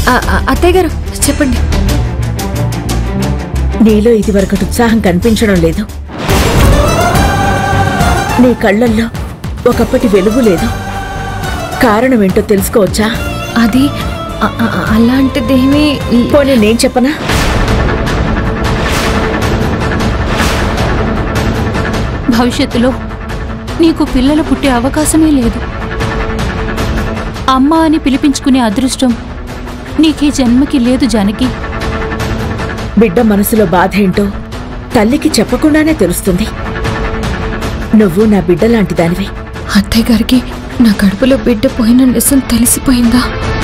ఆ, ఆ, అత్తయ్య గారు చెప్పండి నీలో ఇదివరకటి ఉత్సాహం కనిపించడం లేదు నీ కళ్ళల్లో ఒకప్పటి వెలుగు లేదు కారణం ఏంటో తెలుసుకోవచ్చా అది ఆ, ఆ, అలాంటిదేమీ లే- పోనీ నేను చెప్పనా భవిష్యత్తులో నీకు పిల్లలు పుట్టే అవకాశమే లేదు అమ్మ అని పిలిపించుకునే అదృష్టం నీకీ జన్మకి లేదు జానకి బిడ్డ మనసులో బాధ ఏంటో తల్లికి చెప్పకుండానే తెలుస్తుంది నువ్వు నా బిడ్డ లాంటి దానివి అత్తయ్య గారికి నా కడుపులో బిడ్డ పోయిన నిజం తెలిసిపోయిందా